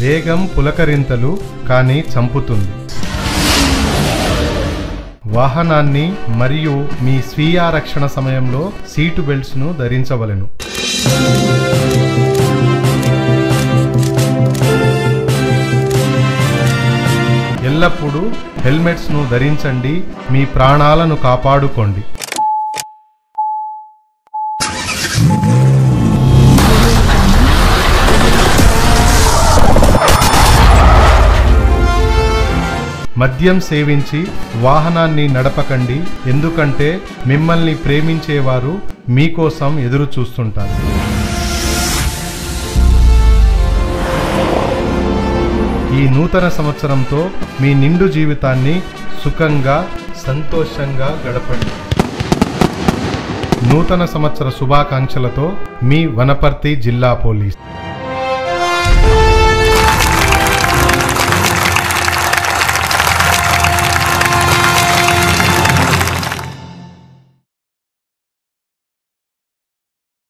వేగం పులకరింతలు కానీ చంపుతుంది వాహనాన్ని మరియు మీ స్వీయ రక్షణ సమయంలో సీటు బెల్ట్స్ను ధరించవలెను ఎల్లప్పుడూ హెల్మెట్స్ను ధరించండి మీ ప్రాణాలను కాపాడుకోండి మద్యం సేవించి వాహనాన్ని నడపకండి ఎందుకంటే మిమ్మల్ని ప్రేమించేవారు మీకోసం ఎదురు చూస్తుంటారు ఈ నూతన సంవత్సరంతో మీ నిండు జీవితాన్ని సుఖంగా సంతోషంగా గడపండి నూతన సంవత్సర శుభాకాంక్షలతో మీ వనపర్తి జిల్లా పోలీస్